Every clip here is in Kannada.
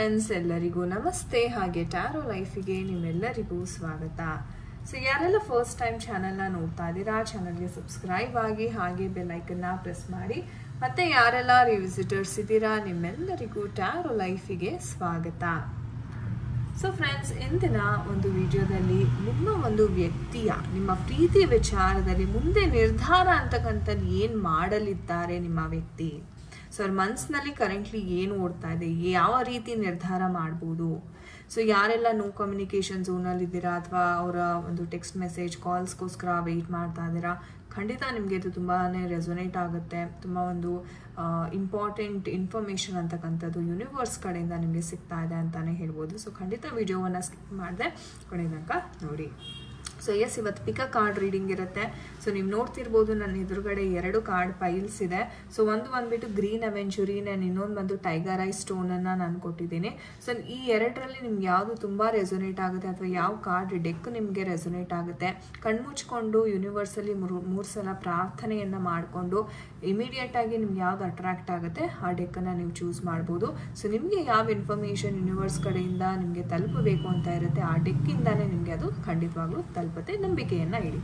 ಫ್ರೆಂಡ್ಸ್ ಎಲ್ಲರಿಗೂ ನಮಸ್ತೆ ಹಾಗೆ ಟ್ಯಾರೋ ಲೈಫಿಗೆ ನಿಮ್ಮೆಲ್ಲರಿಗೂ ಸ್ವಾಗತ ಸೊ ಯಾರೆಲ್ಲ ಫಸ್ಟ್ ಟೈಮ್ ಚಾನೆಲ್ನ ನೋಡ್ತಾ ಇದ್ದೀರಾ ಚಾನಲ್ಗೆ ಸಬ್ಸ್ಕ್ರೈಬ್ ಆಗಿ ಹಾಗೆ ಬೆಲ್ಲೈಕನ್ನ ಪ್ರೆಸ್ ಮಾಡಿ ಮತ್ತೆ ಯಾರೆಲ್ಲ ರಿವಿಸಿಟರ್ಸ್ ಇದ್ದೀರಾ ನಿಮ್ಮೆಲ್ಲರಿಗೂ ಟ್ಯಾರೋ ಲೈಫಿಗೆ ಸ್ವಾಗತ ಸೊ ಫ್ರೆಂಡ್ಸ್ ಇಂದಿನ ಒಂದು ವಿಡಿಯೋದಲ್ಲಿ ನಿಮ್ಮ ಒಂದು ವ್ಯಕ್ತಿಯ ನಿಮ್ಮ ಪ್ರೀತಿ ವಿಚಾರದಲ್ಲಿ ಮುಂದೆ ನಿರ್ಧಾರ ಅಂತಕ್ಕಂಥದ್ದು ಏನು ಮಾಡಲಿದ್ದಾರೆ ನಿಮ್ಮ ವ್ಯಕ್ತಿ ಸೊ ಅವ್ರ ಮನಸ್ಸಿನಲ್ಲಿ ಕರೆಂಟ್ಲಿ ಏನು ಓಡ್ತಾ ಇದೆ ಯಾವ ರೀತಿ ನಿರ್ಧಾರ ಮಾಡ್ಬೋದು ಸೊ ಯಾರೆಲ್ಲ ನೋ ಕಮ್ಯುನಿಕೇಷನ್ ಝೋನಲ್ಲಿ ಇದ್ದೀರಾ ಅಥವಾ ಅವರ ಒಂದು ಟೆಕ್ಸ್ಟ್ ಮೆಸೇಜ್ ಕಾಲ್ಸ್ಗೋಸ್ಕರ ವೆಯ್ಟ್ ಮಾಡ್ತಾ ಇದ್ದೀರಾ ಖಂಡಿತ ನಿಮಗೆ ಇದು ತುಂಬಾ ರೆಸೊನೇಟ್ ಆಗುತ್ತೆ ತುಂಬ ಒಂದು ಇಂಪಾರ್ಟೆಂಟ್ ಇನ್ಫಾರ್ಮೇಷನ್ ಅಂತಕ್ಕಂಥದ್ದು ಯೂನಿವರ್ಸ್ ಕಡೆಯಿಂದ ನಿಮಗೆ ಸಿಗ್ತಾ ಇದೆ ಅಂತಲೇ ಹೇಳ್ಬೋದು ಸೊ ಖಂಡಿತ ವಿಡಿಯೋವನ್ನು ಸ್ಕಿಪ್ ಮಾಡಿದೆ ಕೊನೆ ತನಕ ನೋಡಿ ಸೊ ಎಸ್ ಇವತ್ತು ಪಿಕ ಕಾರ್ಡ್ ರೀಡಿಂಗ್ ಇರುತ್ತೆ ಸೊ ನೀವು ನೋಡ್ತಿರ್ಬೋದು ನನ್ನ ಎದುರುಗಡೆ ಎರಡು ಕಾರ್ಡ್ ಪೈಲ್ಸ್ ಇದೆ ಸೊ ಒಂದು ಬಂದ್ಬಿಟ್ಟು ಗ್ರೀನ್ ಅವೆಂಚುರಿ ನಾನು ಇನ್ನೊಂದು ಬಂದು ಟೈಗರ್ ಐ ಸ್ಟೋನನ್ನು ನಾನು ಕೊಟ್ಟಿದ್ದೀನಿ ಸೊ ಈ ಎರಡರಲ್ಲಿ ನಿಮ್ಗೆ ಯಾವುದು ತುಂಬ ರೆಸೊನೇಟ್ ಆಗುತ್ತೆ ಅಥವಾ ಯಾವ ಕಾರ್ಡ್ ಡೆಕ್ ನಿಮಗೆ ರೆಸೊನೇಟ್ ಆಗುತ್ತೆ ಕಣ್ಮುಚ್ಕೊಂಡು ಯೂನಿವರ್ಸಲ್ಲಿ ಮೂರು ಮೂರು ಸಲ ಪ್ರಾರ್ಥನೆಯನ್ನು ಮಾಡಿಕೊಂಡು ಇಮಿಡಿಯೇಟ್ ಆಗಿ ನಿಮ್ಗೆ ಯಾವ್ದು ಅಟ್ರಾಕ್ಟ್ ಆಗುತ್ತೆ ಆ ಡೆಕ್ಕನ್ನು ನೀವು ಚೂಸ್ ಮಾಡ್ಬೋದು ಸೊ ನಿಮಗೆ ಯಾವ ಇನ್ಫಾರ್ಮೇಷನ್ ಯೂನಿವರ್ಸ್ ಕಡೆಯಿಂದ ನಿಮಗೆ ತಲುಪಬೇಕು ಅಂತ ಇರುತ್ತೆ ಆ ಡೆಕ್ಕಿಂದಾನೇ ನಿಮಗೆ ಅದು ಖಂಡಿತವಾಗ್ಲೂ ತಲುಪುತ್ತೆ ನಂಬಿಕೆಯನ್ನು ಇಡಿ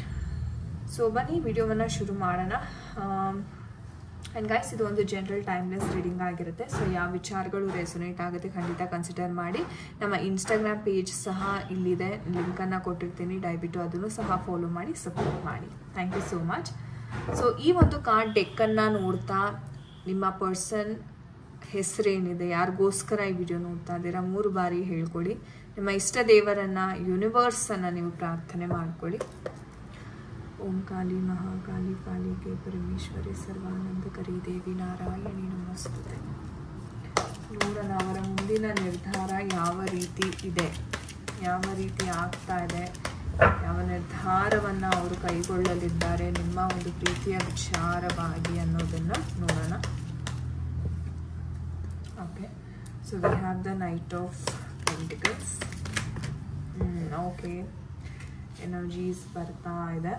ಸೊ ಬನ್ನಿ ವಿಡಿಯೋವನ್ನು ಶುರು ಮಾಡೋಣ ಆ್ಯಂಡ್ ಗೈಸ್ ಇದು ಒಂದು ಜನರಲ್ ಟೈಮ್ಲೆಸ್ ರೀಡಿಂಗ್ ಆಗಿರುತ್ತೆ ಸೊ ಯಾವ ವಿಚಾರಗಳು ರೆಸೊನೇಟ್ ಆಗುತ್ತೆ ಖಂಡಿತ ಕನ್ಸಿಡರ್ ಮಾಡಿ ನಮ್ಮ ಇನ್ಸ್ಟಾಗ್ರಾಮ್ ಪೇಜ್ ಸಹ ಇಲ್ಲಿದೆ ಲಿಂಕನ್ನು ಕೊಟ್ಟಿರ್ತೀನಿ ದಯವಿಟ್ಟು ಅದನ್ನು ಸಹ ಫಾಲೋ ಮಾಡಿ ಸಪೋರ್ಟ್ ಮಾಡಿ thank you so much so ಈ ಒಂದು ಕಾರ್ಡ್ ಡೆಕ್ಕನ್ನು ನೋಡ್ತಾ ನಿಮ್ಮ ಪರ್ಸನ್ ಹೆಸರೇನಿದೆ ಯಾರಿಗೋಸ್ಕರ ಈ ವಿಡಿಯೋ ನೋಡ್ತಾ ಇದ್ದೀರಾ ಮೂರು ಬಾರಿ ಹೇಳ್ಕೊಳ್ಳಿ ನಿಮ್ಮ ಇಷ್ಟ ದೇವರನ್ನು ಯೂನಿವರ್ಸನ್ನು ನೀವು ಪ್ರಾರ್ಥನೆ ಮಾಡ್ಕೊಳ್ಳಿ ಓಂ ಕಾಲಿ ಮಹಾಕಾಲಿ ಕಾಲಿಗೆ ಪರಮೇಶ್ವರಿ ಸರ್ವಾನಂದಕರಿ ದೇವಿ ನಾರಾಯಣಿ ನಮಸ್ತುತೆ ನೋಡೋಣ ಅವರ ಮುಂದಿನ ನಿರ್ಧಾರ ಯಾವ ರೀತಿ ಇದೆ ಯಾವ ರೀತಿ ಆಗ್ತಾ ಇದೆ ಯಾವ ನಿರ್ಧಾರವನ್ನು ಅವರು ಕೈಗೊಳ್ಳಲಿದ್ದಾರೆ ನಿಮ್ಮ ಒಂದು ಪ್ರೀತಿಯ ವಿಚಾರವಾಗಿ ಅನ್ನೋದನ್ನು ನೋಡೋಣ okay so we have the knight of pentacles okay energies ಬರ್ತಾ ಇದೆ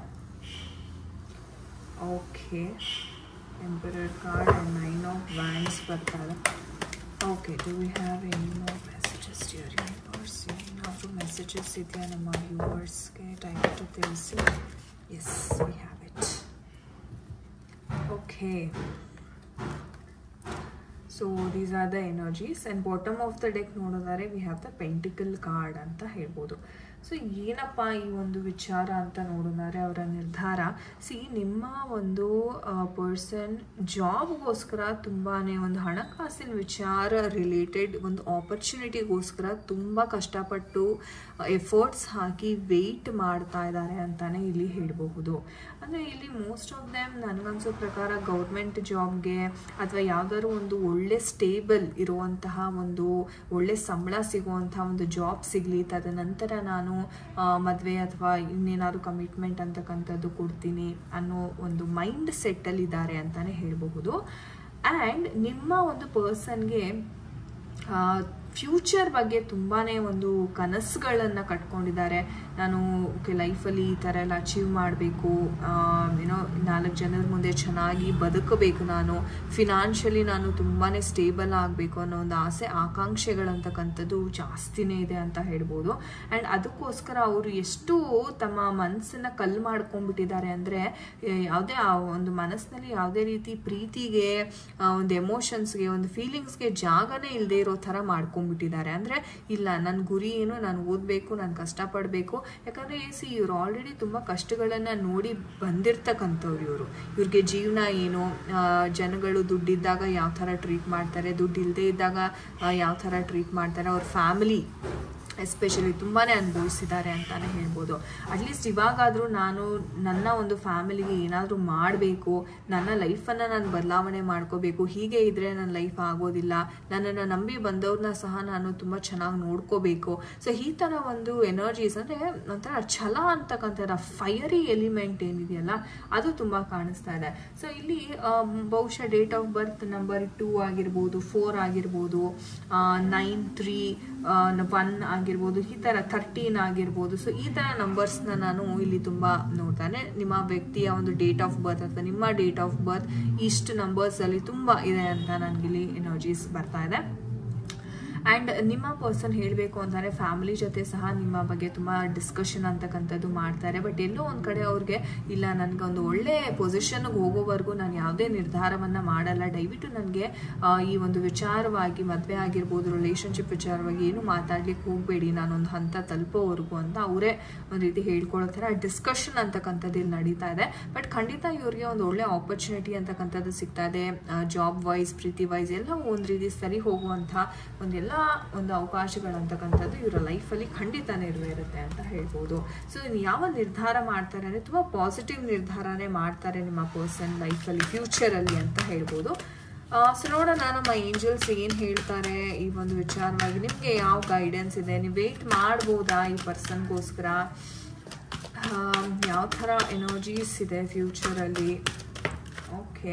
okay emperor card and nine of wands ಬರ್ತಾ ಇದೆ okay do we have any more messages your universe ಏನಾದರೂ ಮೆಸೇಜಸ್ ಇದೆಯಾ ನಮ್ಮ ವ್ಯೂವರ್ಸ್ಗೆ ದಯವಿಟ್ಟು ತಿಳಿಸಿ yes we have it okay so these are the energies and bottom of the deck ನೋಡೋದಾದ್ರೆ we have the pentacle card ಅಂತ ಹೇಳ್ಬೋದು ಸೊ ಏನಪ್ಪ ಈ ಒಂದು ವಿಚಾರ ಅಂತ ನೋಡೋದಾದ್ರೆ ಅವರ ನಿರ್ಧಾರ ಸಿ ನಿಮ್ಮ ಒಂದು ಪರ್ಸನ್ ಜಾಬ್ಗೋಸ್ಕರ ತುಂಬಾ ಒಂದು ಹಣಕಾಸಿನ ವಿಚಾರ ರಿಲೇಟೆಡ್ ಒಂದು ಆಪರ್ಚುನಿಟಿಗೋಸ್ಕರ ತುಂಬ ಕಷ್ಟಪಟ್ಟು ಎಫರ್ಟ್ಸ್ ಹಾಕಿ ವೆಯ್ಟ್ ಮಾಡ್ತಾ ಇದ್ದಾರೆ ಅಂತಲೇ ಇಲ್ಲಿ ಹೇಳಬಹುದು ಅಂದರೆ ಇಲ್ಲಿ ಮೋಸ್ಟ್ ಆಫ್ ದೆಮ್ ನನಗನ್ಸೋ ಪ್ರಕಾರ ಗೌರ್ಮೆಂಟ್ ಜಾಬ್ಗೆ ಅಥವಾ ಯಾವುದಾದ್ರು ಒಂದು ಒಳ್ಳೆ ಸ್ಟೇಬಲ್ ಇರುವಂತಹ ಒಂದು ಒಳ್ಳೆ ಸಂಬಳ ಸಿಗುವಂತಹ ಒಂದು ಜಾಬ್ ಸಿಗಲಿ ತದನಂತರ ನಾನು ಮದುವೆ ಅಥವಾ ಇನ್ನೇನಾದ್ರು ಕಮಿಟ್ಮೆಂಟ್ ಅಂತಕ್ಕಂಥದ್ದು ಕೊಡ್ತೀನಿ ಅನ್ನೋ ಒಂದು ಮೈಂಡ್ ಸೆಟ್ಟಲ್ಲಿ ಇದ್ದಾರೆ ಅಂತಲೇ ಹೇಳಬಹುದು ಆ್ಯಂಡ್ ನಿಮ್ಮ ಒಂದು ಪರ್ಸನ್ಗೆ ಫ್ಯೂಚರ್ ಬಗ್ಗೆ ತುಂಬಾ ಒಂದು ಕನಸುಗಳನ್ನು ಕಟ್ಕೊಂಡಿದ್ದಾರೆ ನಾನು ಓಕೆ ಲೈಫಲ್ಲಿ ಈ ಥರ ಎಲ್ಲ ಅಚೀವ್ ಮಾಡಬೇಕು ಏನೋ ನಾಲ್ಕು ಜನರ ಮುಂದೆ ಚೆನ್ನಾಗಿ ಬದುಕಬೇಕು ನಾನು ಫಿನಾನ್ಷಿಯಲಿ ನಾನು ತುಂಬಾ ಸ್ಟೇಬಲ್ ಆಗಬೇಕು ಅನ್ನೋ ಒಂದು ಆಸೆ ಆಕಾಂಕ್ಷೆಗಳಂತಕ್ಕಂಥದ್ದು ಜಾಸ್ತಿನೇ ಇದೆ ಅಂತ ಹೇಳ್ಬೋದು ಆ್ಯಂಡ್ ಅದಕ್ಕೋಸ್ಕರ ಅವರು ಎಷ್ಟು ತಮ್ಮ ಮನಸ್ಸನ್ನು ಕಲ್ಲು ಮಾಡ್ಕೊಂಡ್ಬಿಟ್ಟಿದ್ದಾರೆ ಅಂದರೆ ಯಾವುದೇ ಒಂದು ಮನಸ್ಸಿನಲ್ಲಿ ಯಾವುದೇ ರೀತಿ ಪ್ರೀತಿಗೆ ಒಂದು ಎಮೋಷನ್ಸ್ಗೆ ಒಂದು ಫೀಲಿಂಗ್ಸ್ಗೆ ಜಾಗನೇ ಇಲ್ಲದೆ ಇರೋ ಥರ ಮಾಡ್ಕೊಂಡ್ಬಿಟ್ಟಿದ್ದಾರೆ ಅಂದರೆ ಇಲ್ಲ ನನ್ನ ಗುರಿ ಏನು ನಾನು ಓದಬೇಕು ನಾನು ಕಷ್ಟಪಡಬೇಕು ಯಾಕಂದರೆ ಸಿ ಇವ್ರು ಆಲ್ರೆಡಿ ತುಂಬ ಕಷ್ಟಗಳನ್ನು ನೋಡಿ ಬಂದಿರ್ತಕ್ಕಂಥವ್ರು ಇವರು ಇವ್ರಿಗೆ ಜೀವನ ಏನು ಜನಗಳು ದುಡ್ಡಿದ್ದಾಗ ಯಾವ ಥರ ಟ್ರೀಟ್ ಮಾಡ್ತಾರೆ ದುಡ್ಡು ಇಲ್ಲದೆ ಇದ್ದಾಗ ಯಾವ ಥರ ಟ್ರೀಟ್ ಮಾಡ್ತಾರೆ ಅವ್ರ ಫ್ಯಾಮಿಲಿ ಎಸ್ಪೆಷಲಿ ತುಂಬಾ ಅನುಭವಿಸಿದ್ದಾರೆ ಅಂತಲೇ ಹೇಳ್ಬೋದು ಅಟ್ಲೀಸ್ಟ್ ಇವಾಗಾದರೂ ನಾನು ನನ್ನ ಒಂದು ಫ್ಯಾಮಿಲಿಗೆ ಏನಾದರೂ ಮಾಡಬೇಕು ನನ್ನ ಲೈಫನ್ನು ನಾನು ಬದಲಾವಣೆ ಮಾಡ್ಕೋಬೇಕು ಹೀಗೆ ಇದ್ದರೆ ನನ್ನ ಲೈಫ್ ಆಗೋದಿಲ್ಲ ನನ್ನನ್ನು ನಂಬಿ ಬಂದವ್ರನ್ನ ಸಹ ನಾನು ತುಂಬ ಚೆನ್ನಾಗಿ ನೋಡ್ಕೋಬೇಕು ಸೊ ಈ ಥರ ಒಂದು ಎನರ್ಜೀಸ್ ಅಂದರೆ ಒಂಥರ ಛಲ ಅಂತಕ್ಕಂಥರ ಫೈರಿ ಎಲಿಮೆಂಟ್ ಏನಿದೆಯಲ್ಲ ಅದು ತುಂಬ ಕಾಣಿಸ್ತಾ ಇದೆ ಸೊ ಇಲ್ಲಿ ಬಹುಶಃ date of birth number two ಆಗಿರ್ಬೋದು ಫೋರ್ ಆಗಿರ್ಬೋದು ನೈನ್ ತ್ರೀ ಒನ್ ಆಗಿರ್ಬೋದು ಈ ಥರ ಥರ್ಟೀನ್ ಆಗಿರ್ಬೋದು ಸೊ ಈ ಥರ ನಂಬರ್ಸ್ನ ನಾನು ಇಲ್ಲಿ ತುಂಬ ನೋಡ್ತಾನೆ ನಿಮ್ಮ ವ್ಯಕ್ತಿಯ ಒಂದು ಡೇಟ್ ಆಫ್ ಬರ್ತ್ ಅಥವಾ ನಿಮ್ಮ ಡೇಟ್ ಆಫ್ ಬರ್ತ್ ಇಷ್ಟು ನಂಬರ್ಸಲ್ಲಿ ತುಂಬ ಇದೆ ಅಂತ ನನಗಿಲ್ಲಿ ಎನರ್ಜೀಸ್ ಬರ್ತಾ ಇದೆ ಆ್ಯಂಡ್ ನಿಮ್ಮ ಪರ್ಸನ್ ಹೇಳಬೇಕು ಅಂತಂದರೆ ಫ್ಯಾಮಿಲಿ ಜೊತೆ ಸಹ ನಿಮ್ಮ ಬಗ್ಗೆ ತುಂಬ ಡಿಸ್ಕಷನ್ ಅಂತಕ್ಕಂಥದ್ದು ಮಾಡ್ತಾರೆ ಬಟ್ ಎಲ್ಲೋ ಒಂದು ಕಡೆ ಅವ್ರಿಗೆ ಇಲ್ಲ ನನಗೊಂದು ಒಳ್ಳೆ ಪೊಸಿಷನ್ಗೆ ಹೋಗೋವರೆಗೂ ನಾನು ಯಾವುದೇ ನಿರ್ಧಾರವನ್ನು ಮಾಡಲ್ಲ ದಯವಿಟ್ಟು ನನಗೆ ಈ ಒಂದು ವಿಚಾರವಾಗಿ ಮದುವೆ ಆಗಿರ್ಬೋದು ರಿಲೇಷನ್ಶಿಪ್ ವಿಚಾರವಾಗಿ ಏನು ಮಾತಾಡ್ಲಿಕ್ಕೆ ಹೋಗಬೇಡಿ ನಾನೊಂದು ಹಂತ ತಲುಪೋವರೆಗೂ ಅಂತ ಅವರೇ ಒಂದು ರೀತಿ ಹೇಳ್ಕೊಳ್ತಾರೆ ಆ ಡಿಸ್ಕಷನ್ ಅಂತಕ್ಕಂಥದ್ದು ಇಲ್ಲಿ ನಡೀತಾ ಇದೆ ಬಟ್ ಖಂಡಿತ ಇವ್ರಿಗೆ ಒಂದು ಒಳ್ಳೆ ಆಪರ್ಚುನಿಟಿ ಅಂತಕ್ಕಂಥದ್ದು ಸಿಗ್ತಾ ಇದೆ ಜಾಬ್ ವೈಸ್ ಪ್ರೀತಿ ವೈಸ್ ಎಲ್ಲ ಒಂದು ರೀತಿ ಸರಿ ಹೋಗುವಂಥ ಒಂದೆಲ್ಲ ಒಂದು ಅವಕಾಶಗಳಂತಕ್ಕಂಥದ್ದು ಇವರ ಲೈಫಲ್ಲಿ ಖಂಡಿತ ನೆರವೇರುತ್ತೆ ಅಂತ ಹೇಳ್ಬೋದು ಸೊ ಯಾವ ನಿರ್ಧಾರ ಮಾಡ್ತಾರೆ ಅಂದರೆ ತುಂಬ ಪಾಸಿಟಿವ್ ನಿರ್ಧಾರನೇ ಮಾಡ್ತಾರೆ ನಿಮ್ಮ ಪರ್ಸನ್ ಲೈಫಲ್ಲಿ ಫ್ಯೂಚರಲ್ಲಿ ಅಂತ ಹೇಳ್ಬೋದು ಸೊ ನೋಡೋಣ ನಮ್ಮ ಏಂಜಲ್ಸ್ ಏನು ಹೇಳ್ತಾರೆ ಈ ಒಂದು ವಿಚಾರವಾಗಿ ನಿಮಗೆ ಯಾವ ಗೈಡೆನ್ಸ್ ಇದೆ ನೀವು ವೆಯ್ಟ್ ಮಾಡ್ಬೋದಾ ಈ ಪರ್ಸನ್ಗೋಸ್ಕರ ಯಾವ ಥರ ಎನರ್ಜೀಸ್ ಇದೆ ಫ್ಯೂಚರಲ್ಲಿ okay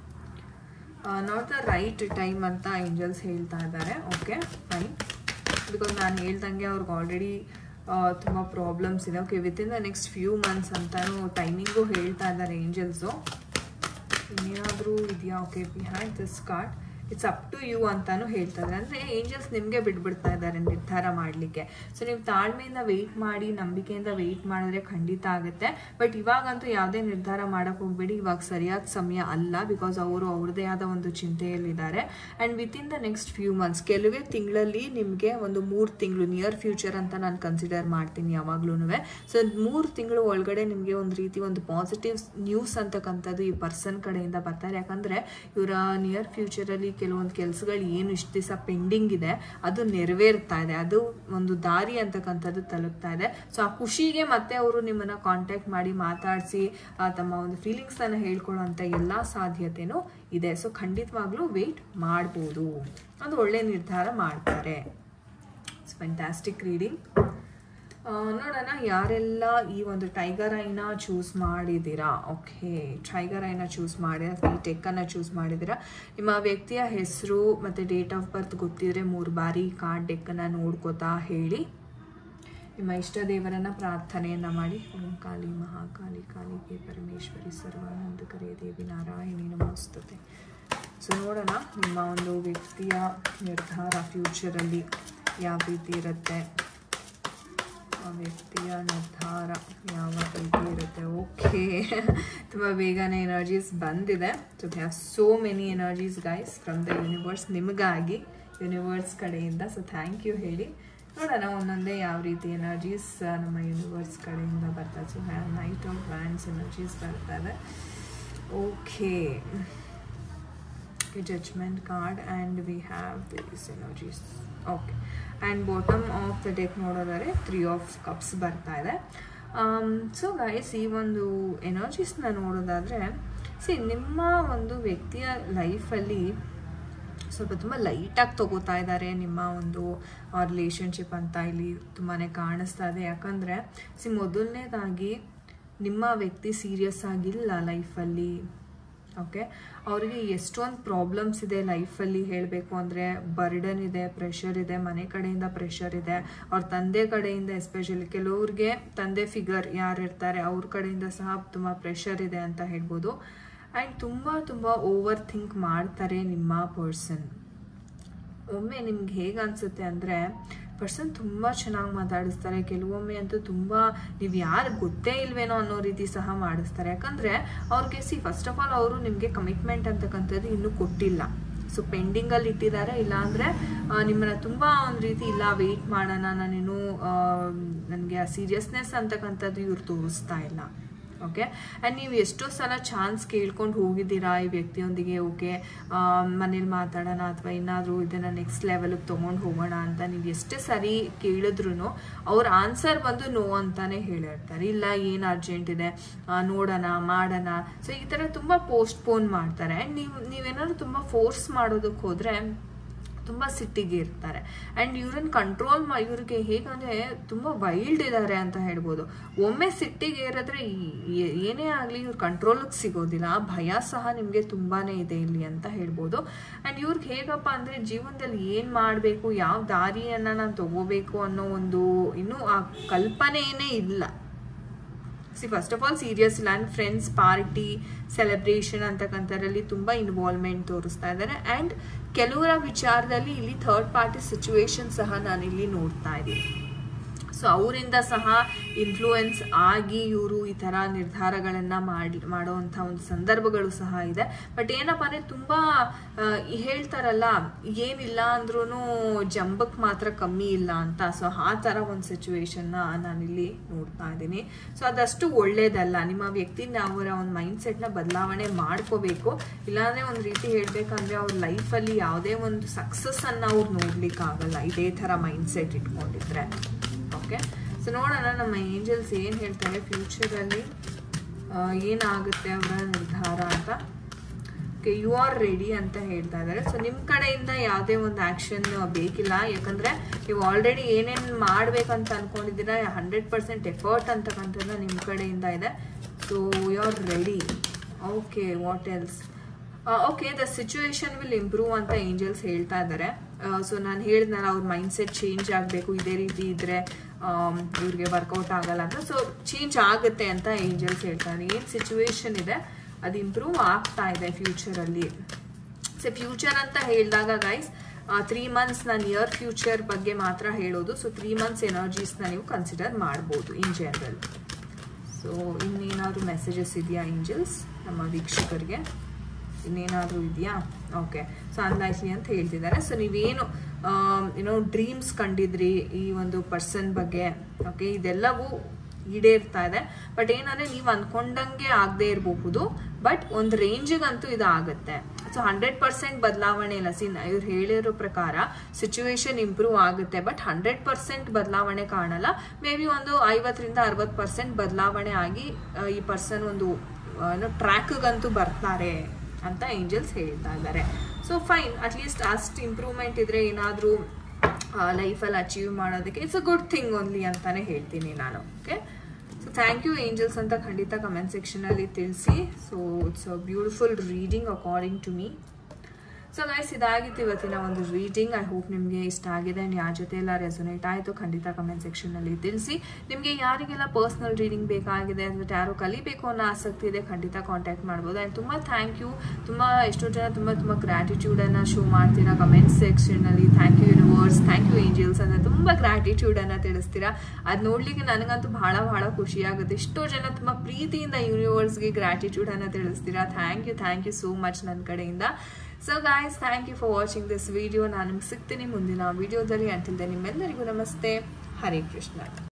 not the right time ಅಂತ ಏಂಜಲ್ಸ್ ಹೇಳ್ತಾ ಇದ್ದಾರೆ ಓಕೆ ಫೈನ್ ಬಿಕಾಸ್ ನಾನು ಹೇಳ್ದಂಗೆ ಅವ್ರಿಗೆ ಆಲ್ರೆಡಿ ತುಂಬ ಪ್ರಾಬ್ಲಮ್ಸ್ ಇದೆ okay within the next few months ಅಂತಾನು ಟೈಮಿಂಗು ಹೇಳ್ತಾ ಇದ್ದಾರೆ ಏಂಜಲ್ಸು ಇನ್ನೇನಾದರೂ ಇದೆಯಾ okay behind this card it's up to you ಅಂತಾನು ಹೇಳ್ತಾ ಇದ್ದಾರೆ ಅಂದರೆ ಏಂಜಲ್ಸ್ ನಿಮಗೆ ಬಿಟ್ಬಿಡ್ತಾ ಇದ್ದಾರೆ ನಿರ್ಧಾರ ಮಾಡಲಿಕ್ಕೆ ಸೊ ನೀವು ತಾಳ್ಮೆಯಿಂದ ವೆಯ್ಟ್ ಮಾಡಿ ನಂಬಿಕೆಯಿಂದ ವೆಯ್ಟ್ ಮಾಡಿದ್ರೆ ಖಂಡಿತ ಆಗುತ್ತೆ ಬಟ್ ಇವಾಗಂತೂ ಯಾವುದೇ ನಿರ್ಧಾರ ಮಾಡೋಕ್ಕೆ ಹೋಗ್ಬೇಡಿ ಇವಾಗ ಸರಿಯಾದ ಸಮಯ ಅಲ್ಲ ಬಿಕಾಸ್ ಅವರು ಅವ್ರದ್ದೇ ಆದ ಒಂದು ಚಿಂತೆಯಲ್ಲಿದ್ದಾರೆ and within the next few months ಕೆಲವೇ ತಿಂಗಳಲ್ಲಿ ನಿಮಗೆ ಒಂದು ಮೂರು ತಿಂಗಳು ನಿಯರ್ ಫ್ಯೂಚರ್ ಅಂತ ನಾನು ಕನ್ಸಿಡರ್ ಮಾಡ್ತೀನಿ ಯಾವಾಗ್ಲೂ ಸೊ ಮೂರು ತಿಂಗಳು ಒಳಗಡೆ ನಿಮಗೆ ಒಂದು ರೀತಿ ಒಂದು ಪಾಸಿಟಿವ್ ನ್ಯೂಸ್ ಅಂತಕ್ಕಂಥದ್ದು ಈ ಪರ್ಸನ್ ಕಡೆಯಿಂದ ಬರ್ತಾರೆ ಯಾಕಂದರೆ ಇವರ ನಿಯರ್ ಫ್ಯೂಚರಲ್ಲಿ ಕೆಲವೊಂದು ಕೆಲಸಗಳು ಏನು ಇಷ್ಟು ದಿವಸ ಪೆಂಡಿಂಗ್ ಇದೆ ಅದು ನೆರವೇರ್ತಾ ಇದೆ ಅದು ಒಂದು ದಾರಿ ಅಂತಕ್ಕಂಥದ್ದು ತಲುಪ್ತಾ ಇದೆ ಸೊ ಆ ಖುಷಿಗೆ ಮತ್ತೆ ಅವರು ನಿಮ್ಮನ್ನ ಕಾಂಟ್ಯಾಕ್ಟ್ ಮಾಡಿ ಮಾತಾಡಿಸಿ ತಮ್ಮ ಒಂದು ಫೀಲಿಂಗ್ಸನ್ನು ಹೇಳ್ಕೊಳ್ಳೋಂಥ ಎಲ್ಲ ಸಾಧ್ಯತೆನೂ ಇದೆ ಸೊ ಖಂಡಿತವಾಗ್ಲೂ ವೆಯ್ಟ್ ಮಾಡ್ಬೋದು ಅದು ಒಳ್ಳೆ ನಿರ್ಧಾರ ಮಾಡ್ತಾರೆ ಇಟ್ಸ್ ಫ್ಯಾಂಟಾಸ್ಟಿಕ್ ರೀಡಿಂಗ್ ನೋಡೋಣ ಯಾರೆಲ್ಲ ಈ ಒಂದು ಟೈಗರ್ ಐನ ಚೂಸ್ ಮಾಡಿದ್ದೀರಾ ಓಕೆ ಟೈಗರ್ ಐನ ಚೂಸ್ ಮಾಡಿ ಅಥವಾ ಈ ಟೆಕ್ಕನ್ನು ಚೂಸ್ ಮಾಡಿದ್ದೀರಾ ನಿಮ್ಮ ವ್ಯಕ್ತಿಯ ಹೆಸರು ಮತ್ತು ಡೇಟ್ ಆಫ್ ಬರ್ತ್ ಗೊತ್ತಿದ್ರೆ ಮೂರು ಬಾರಿ ಕಾರ್ಡ್ ಡೆಕ್ಕನ್ನು ನೋಡ್ಕೋತಾ ಹೇಳಿ ನಿಮ್ಮ ಇಷ್ಟ ದೇವರನ್ನ ಪ್ರಾರ್ಥನೆಯನ್ನು ಮಾಡಿ ಓಂ ಕಾಳಿ ಮಹಾಕಾಳಿ ಕಾಳಿಗೆ ಪರಮೇಶ್ವರಿ ಸರ್ವಾನಂದಕರೇ ದೇವಿ ನಾರಾಯಣಿ ನಮಸ್ತತೆ ಸೊ ನೋಡೋಣ ನಿಮ್ಮ ಒಂದು ವ್ಯಕ್ತಿಯ ನಿರ್ಧಾರ ಫ್ಯೂಚರಲ್ಲಿ ಯಾವ ರೀತಿ ಇರುತ್ತೆ ಆ ವ್ಯಕ್ತಿಯ ನಿರ್ಧಾರ ಯಾವ ರೀತಿ ಇರುತ್ತೆ ಓಕೆ ತುಂಬ ಬೇಗನೆ ಎನರ್ಜೀಸ್ ಬಂದಿದೆ so have so many energies guys from the universe ನಿಮಗಾಗಿ ಯೂನಿವರ್ಸ್ ಕಡೆಯಿಂದ ಸೊ ಥ್ಯಾಂಕ್ ಯು ಹೇಳಿ ನೋಡೋಣ ಒಂದೊಂದೇ ಯಾವ ರೀತಿ ಎನರ್ಜೀಸ್ ನಮ್ಮ ಯೂನಿವರ್ಸ್ ಕಡೆಯಿಂದ ಬರ್ತದೆ so have knight of wands energies ಬರ್ತದೆ okay judgement card and we have this energies okay and bottom of the deck ನೋಡೋದಾದ್ರೆ ತ್ರೀ ಆಫ್ ಕಪ್ಸ್ ಬರ್ತಾ ಇದೆ ಸೊ ಗೈಸ್ ಈ ಒಂದು ಎನರ್ಜೀಸ್ನ ನೋಡೋದಾದರೆ ಸಿ ನಿಮ್ಮ ಒಂದು ವ್ಯಕ್ತಿಯ ಲೈಫಲ್ಲಿ ಸ್ವಲ್ಪ ತುಂಬ ಲೈಟಾಗಿ ತಗೋತಾ ಇದ್ದಾರೆ ನಿಮ್ಮ ಒಂದು ರಿಲೇಷನ್ಶಿಪ್ ಅಂತ ಇಲ್ಲಿ ತುಂಬಾ ಕಾಣಿಸ್ತಾ ಇದೆ ಯಾಕಂದರೆ ಸಿ ಮೊದಲನೇದಾಗಿ ನಿಮ್ಮ ವ್ಯಕ್ತಿ ಸೀರಿಯಸ್ ಆಗಿಲ್ಲ ಲೈಫಲ್ಲಿ ಓಕೆ ಅವರಿಗೆ ಎಷ್ಟೊಂದು ಪ್ರಾಬ್ಲಮ್ಸ್ ಇದೆ ಲೈಫಲ್ಲಿ ಹೇಳಬೇಕು ಅಂದರೆ ಬರ್ಡನ್ ಇದೆ ಪ್ರೆಷರ್ ಇದೆ ಮನೆ ಕಡೆಯಿಂದ ಪ್ರೆಷರ್ ಇದೆ ಅವ್ರ ತಂದೆ ಕಡೆಯಿಂದ ಎಸ್ಪೆಷಲಿ ಕೆಲವ್ರಿಗೆ ತಂದೆ ಫಿಗರ್ ಯಾರು ಇರ್ತಾರೆ ಅವ್ರ ಕಡೆಯಿಂದ ಸಹ ತುಂಬ ಪ್ರೆಷರ್ ಇದೆ ಅಂತ ಹೇಳ್ಬೋದು ಆ್ಯಂಡ್ ತುಂಬ ತುಂಬ ಓವರ್ ಥಿಂಕ್ ಮಾಡ್ತಾರೆ ನಿಮ್ಮ ಪರ್ಸನ್ ಒಮ್ಮೆ ನಿಮ್ಗೆ ಹೇಗೆ ಅನಿಸುತ್ತೆ ಅಂದರೆ ಪರ್ಸನ್ ತುಂಬ ಚೆನ್ನಾಗಿ ಮಾತಾಡಿಸ್ತಾರೆ ಕೆಲವೊಮ್ಮೆ ಅಂತೂ ತುಂಬ ನೀವು ಯಾರು ಗೊತ್ತೇ ಇಲ್ವೇನೋ ಅನ್ನೋ ರೀತಿ ಸಹ ಮಾಡಿಸ್ತಾರೆ ಯಾಕಂದರೆ ಅವ್ರಿಗೆ ಸಿ ಫಸ್ಟ್ ಆಫ್ ಆಲ್ ಅವರು ನಿಮಗೆ ಕಮಿಟ್ಮೆಂಟ್ ಅಂತಕ್ಕಂಥದ್ದು ಇನ್ನೂ ಕೊಟ್ಟಿಲ್ಲ ಸೊ ಪೆಂಡಿಂಗಲ್ಲಿ ಇಟ್ಟಿದ್ದಾರೆ ಇಲ್ಲಾಂದರೆ ನಿಮ್ಮನ್ನ ತುಂಬ ಒಂದು ರೀತಿ ಇಲ್ಲ ವೆಯ್ಟ್ ಮಾಡೋಣ ನಾನಿನ್ನೂ ನನಗೆ ಆ ಸೀರಿಯಸ್ನೆಸ್ ಅಂತಕ್ಕಂಥದ್ದು ಇವ್ರು ತೋರಿಸ್ತಾ ಇಲ್ಲ ಓಕೆ ಆ್ಯಂಡ್ ನೀವು ಎಷ್ಟೋ ಸಲ ಚಾನ್ಸ್ ಕೇಳ್ಕೊಂಡು ಹೋಗಿದ್ದೀರಾ ಈ ವ್ಯಕ್ತಿಯೊಂದಿಗೆ ಓಕೆ ಮನೇಲಿ ಮಾತಾಡೋಣ ಅಥವಾ ಏನಾದರೂ ಇದನ್ನು ನೆಕ್ಸ್ಟ್ ಲೆವೆಲಿಗೆ ತೊಗೊಂಡು ಹೋಗೋಣ ಅಂತ ನೀವು ಎಷ್ಟೇ ಸರಿ ಕೇಳಿದ್ರು ಅವ್ರ ಆನ್ಸರ್ ಬಂದು ನೋ ಅಂತಾನೆ ಹೇಳಿರ್ತಾರೆ ಇಲ್ಲ ಏನು ಅರ್ಜೆಂಟ್ ಇದೆ ನೋಡೋಣ ಮಾಡೋಣ ಸೊ ಈ ಥರ ತುಂಬ ಪೋಸ್ಟ್ಪೋನ್ ಮಾಡ್ತಾರೆ ಆ್ಯಂಡ್ ನೀವು ನೀವೇನಾದ್ರು ತುಂಬ ಫೋರ್ಸ್ ಮಾಡೋದಕ್ಕೆ ಹೋದರೆ ತುಂಬ ಸಿಟ್ಟಿಗೆ ಇರ್ತಾರೆ ಆ್ಯಂಡ್ ಇವ್ರನ್ನ ಕಂಟ್ರೋಲ್ ಮಾ ಇವ್ರಿಗೆ ಹೇಗಂದರೆ ತುಂಬ ವೈಲ್ಡ್ ಇದ್ದಾರೆ ಅಂತ ಹೇಳ್ಬೋದು ಒಮ್ಮೆ ಸಿಟ್ಟಿಗೆ ಏರಿದ್ರೆ ಏನೇ ಆಗಲಿ ಇವ್ರ ಕಂಟ್ರೋಲಿಗೆ ಸಿಗೋದಿಲ್ಲ ಆ ಭಯ ಸಹ ನಿಮಗೆ ತುಂಬಾ ಇದೆ ಇಲ್ಲಿ ಅಂತ ಹೇಳ್ಬೋದು ಆ್ಯಂಡ್ ಇವ್ರಿಗೆ ಹೇಗಪ್ಪ ಅಂದರೆ ಜೀವನದಲ್ಲಿ ಏನು ಮಾಡಬೇಕು ಯಾವ ದಾರಿಯನ್ನು ನಾನು ತಗೋಬೇಕು ಅನ್ನೋ ಒಂದು ಇನ್ನೂ ಆ ಕಲ್ಪನೆಯೇ ಇಲ್ಲ see first of all serious ಇಲ್ಲ ಆ್ಯಂಡ್ ಫ್ರೆಂಡ್ಸ್ ಪಾರ್ಟಿ ಸೆಲೆಬ್ರೇಷನ್ ಅಂತಕ್ಕಂಥದ್ರಲ್ಲಿ ತುಂಬ ಇನ್ವಾಲ್ವ್ಮೆಂಟ್ ತೋರಿಸ್ತಾ ಇದ್ದಾರೆ ಆ್ಯಂಡ್ ಕೆಲವರ ವಿಚಾರದಲ್ಲಿ ಇಲ್ಲಿ ಥರ್ಡ್ ಪಾರ್ಟಿ ಸಿಚುವೇಶನ್ ಸಹ ನಾನಿಲ್ಲಿ ನೋಡ್ತಾ ಇದ್ದೀನಿ ಸೊ ಅವರಿಂದ ಸಹ ಇನ್ಫ್ಲೂಯೆನ್ಸ್ ಆಗಿ ಇವರು ಈ ಥರ ನಿರ್ಧಾರಗಳನ್ನು ಮಾಡಿ ಮಾಡೋವಂಥ ಒಂದು ಸಂದರ್ಭಗಳು ಸಹ ಇದೆ ಬಟ್ ಏನಪ್ಪ ಅಂದರೆ ತುಂಬ ಹೇಳ್ತಾರಲ್ಲ ಏನಿಲ್ಲ ಅಂದ್ರೂ ಜಂಬಕ್ಕೆ ಮಾತ್ರ ಕಮ್ಮಿ ಇಲ್ಲ ಅಂತ ಸೊ ಆ ಥರ ಒಂದು ಸಿಚುವೇಶನ್ನ ನಾನಿಲ್ಲಿ ನೋಡ್ತಾ ಇದ್ದೀನಿ ಸೊ ಅದಷ್ಟು ಒಳ್ಳೇದಲ್ಲ ನಿಮ್ಮ ವ್ಯಕ್ತಿನ ಅವರ ಒಂದು ಮೈಂಡ್ ಸೆಟ್ನ ಬದಲಾವಣೆ ಮಾಡ್ಕೋಬೇಕು ಇಲ್ಲಾಂದರೆ ಒಂದು ರೀತಿ ಹೇಳಬೇಕಂದ್ರೆ ಅವ್ರ ಲೈಫಲ್ಲಿ ಯಾವುದೇ ಒಂದು ಸಕ್ಸಸ್ಸನ್ನು ಅವ್ರು ನೋಡ್ಲಿಕ್ಕಾಗಲ್ಲ ಇದೇ ಥರ ಮೈಂಡ್ ಸೆಟ್ ಇಟ್ಕೊಂಡಿದ್ರೆ ಓಕೆ ಸೊ ನೋಡೋಣ ನಮ್ಮ ಏಂಜಲ್ಸ್ ಏನು ಹೇಳ್ತಾರೆ ಫ್ಯೂಚರಲ್ಲಿ ಏನಾಗುತ್ತೆ ಅವರ ನಿರ್ಧಾರ ಅಂತ ಓಕೆ ಯು ಆರ್ ರೆಡಿ ಅಂತ ಹೇಳ್ತಾ ಇದ್ದಾರೆ ಸೊ ನಿಮ್ಮ ಕಡೆಯಿಂದ ಯಾವುದೇ ಒಂದು ಆ್ಯಕ್ಷನ್ ಬೇಕಿಲ್ಲ ಯಾಕಂದರೆ ನೀವು ಆಲ್ರೆಡಿ ಏನೇನು ಮಾಡಬೇಕಂತ ಅಂದ್ಕೊಂಡಿದ್ದೀರಾ ಹಂಡ್ರೆಡ್ ಪರ್ಸೆಂಟ್ ಎಫರ್ಟ್ ಅಂತಕ್ಕಂಥದ್ದು ನಿಮ್ಮ ಕಡೆಯಿಂದ ಇದೆ so you are ready okay what else okay the situation will improve ಅಂತ ಏಂಜಲ್ಸ್ ಹೇಳ್ತಾ ಇದ್ದಾರೆ ಸೊ ನಾನು ಹೇಳಿದ್ನಲ್ಲ ಅವ್ರ ಮೈಂಡ್ ಸೆಟ್ ಚೇಂಜ್ ಆಗಬೇಕು ಇದೇ ರೀತಿ ಇದ್ದರೆ ಇವ್ರಿಗೆ ವರ್ಕೌಟ್ ಆಗಲ್ಲ ಅಂತ ಸೊ ಚೇಂಜ್ ಆಗುತ್ತೆ ಅಂತ ಏಂಜಲ್ಸ್ ಹೇಳ್ತಾರೆ ಏನು ಸಿಚುವೇಶನ್ ಇದೆ ಅದು ಇಂಪ್ರೂವ್ ಆಗ್ತಾ ಇದೆ ಫ್ಯೂಚರಲ್ಲಿ ಸೊ ಫ್ಯೂಚರ್ ಅಂತ ಹೇಳಿದಾಗ ಗೈಸ್ ತ್ರೀ ಮಂತ್ಸ್ ನಾನು ಇಯರ್ ಫ್ಯೂಚರ್ ಬಗ್ಗೆ ಮಾತ್ರ ಹೇಳೋದು ಸೊ ತ್ರೀ ಮಂತ್ಸ್ ಎನರ್ಜೀಸ್ನ ನೀವು ಕನ್ಸಿಡರ್ ಮಾಡ್ಬೋದು ಇನ್ ಜನರಲ್ ಸೊ ಇನ್ನೇನಾದರೂ ಮೆಸೇಜಸ್ ಇದೆಯಾ ಏಂಜಲ್ಸ್ ನಮ್ಮ ವೀಕ್ಷಕರಿಗೆ ಇನ್ನೇನಾದರೂ ಇದೆಯಾ ಓಕೆ ಸೊ ಅನ್ಲೈಕ್ಲಿ ಅಂತ ಹೇಳ್ತಿದ್ದಾರೆ ಸೊ ನೀವೇನು ಏನೋ ಡ್ರೀಮ್ಸ್ ಕಂಡಿದ್ರಿ ಈ ಒಂದು ಪರ್ಸನ್ ಬಗ್ಗೆ ಓಕೆ ಇದೆಲ್ಲವೂ ಈಡೇರ್ತಾ ಇದೆ ಬಟ್ ಏನಂದರೆ ನೀವು ಅಂದ್ಕೊಂಡಂಗೆ ಆಗದೆ ಇರಬಹುದು ಬಟ್ ಒಂದು ರೇಂಜಿಗಂತೂ ಇದು ಆಗುತ್ತೆ ಸೊ ಹಂಡ್ರೆಡ್ ಪರ್ಸೆಂಟ್ ಬದಲಾವಣೆ ಇಲ್ಲ ಸಿ ಇವ್ರು ಹೇಳಿರೋ ಪ್ರಕಾರ ಸಿಚುವೇಶನ್ ಇಂಪ್ರೂವ್ ಆಗುತ್ತೆ ಬಟ್ ಹಂಡ್ರೆಡ್ ಪರ್ಸೆಂಟ್ ಬದಲಾವಣೆ ಕಾಣಲ್ಲ ಮೇ ಬಿ ಒಂದು ಐವತ್ತರಿಂದ ಅರವತ್ತು ಪರ್ಸೆಂಟ್ ಬದಲಾವಣೆ ಆಗಿ ಈ ಪರ್ಸನ್ ಒಂದು ಏನೋ ಟ್ರ್ಯಾಕ್ಗಂತೂ ಬರ್ತಾರೆ ಅಂತ ಏಂಜಲ್ಸ್ ಹೇಳ್ತಾ ಇದ್ದಾರೆ ಸೊ ಫೈನ್ ಅಟ್ಲೀಸ್ಟ್ ಅಷ್ಟು ಇಂಪ್ರೂವ್ಮೆಂಟ್ ಇದ್ರೆ ಏನಾದರೂ ಲೈಫಲ್ಲಿ ಅಚೀವ್ ಮಾಡೋದಕ್ಕೆ it's a good thing only ಅಂತಾನೆ ಹೇಳ್ತೀನಿ ನಾನು okay so thank you angels ಅಂತ ಖಂಡಿತ ಕಮೆಂಟ್ ಸೆಕ್ಷನಲ್ಲಿ ತಿಳಿಸಿ so it's a beautiful reading according to me so guys ಇದಾಗಿತ್ತು ಇವತ್ತಿನ ಒಂದು ರೀಡಿಂಗ್ ಐ ಹೋಪ್ ನಿಮಗೆ ಇಷ್ಟ ಆಗಿದೆ ಆ್ಯಂಡ್ ಯಾರ ಜೊತೆ ಎಲ್ಲ ರೆಸೊನೇಟ್ ಆಯಿತು ಖಂಡಿತ ಕಮೆಂಟ್ ಸೆಕ್ಷನಲ್ಲಿ ತಿಳಿಸಿ ನಿಮಗೆ ಯಾರಿಗೆಲ್ಲ ಪರ್ಸ್ನಲ್ ರೀಡಿಂಗ್ ಬೇಕಾಗಿದೆ ಅಥವಾ ಯಾರು ಕಲಿಬೇಕು ಅನ್ನೋ ಆಸಕ್ತಿ ಇದೆ ಖಂಡಿತ ಕಾಂಟ್ಯಾಕ್ಟ್ ಮಾಡ್ಬೋದು ಆ್ಯಂಡ್ ತುಂಬ ಥ್ಯಾಂಕ್ ಯು ತುಂಬ ಎಷ್ಟೋ ಜನ ತುಂಬ ತುಂಬ ಗ್ರ್ಯಾಟಿಟ್ಯೂಡನ್ನು ಶೋ ಮಾಡ್ತೀರಾ ಕಮೆಂಟ್ ಸೆಕ್ಷನಲ್ಲಿ thank you universe thank you angels ಅಂತ ತುಂಬ ಗ್ರ್ಯಾಟಿಟ್ಯೂಡನ್ನು ತಿಳಿಸ್ತೀರಾ ಅದು ನೋಡಲಿಕ್ಕೆ ನನಗಂತೂ ಭಾಳ ಭಾಳ ಖುಷಿಯಾಗುತ್ತೆ ಎಷ್ಟೋ ಜನ ತುಂಬ ಪ್ರೀತಿಯಿಂದ ಯೂನಿವರ್ಸ್ಗೆ ಗ್ರ್ಯಾಟಿಟ್ಯೂಡನ್ನು ತಿಳಿಸ್ತೀರಾ thank you thank you so much ನನ್ನ ಕಡೆಯಿಂದ so guys thank you for watching this video ನಾನು ನಿಮ್ಗೆ ಸಿಗ್ತೀನಿ ಮುಂದಿನ ವಿಡಿಯೋದಲ್ಲಿ ಅಂತಿಲ್ದೆ ನಿಮ್ಮೆಲ್ಲರಿಗೂ ನಮಸ್ತೆ ಹರೇ ಕೃಷ್ಣ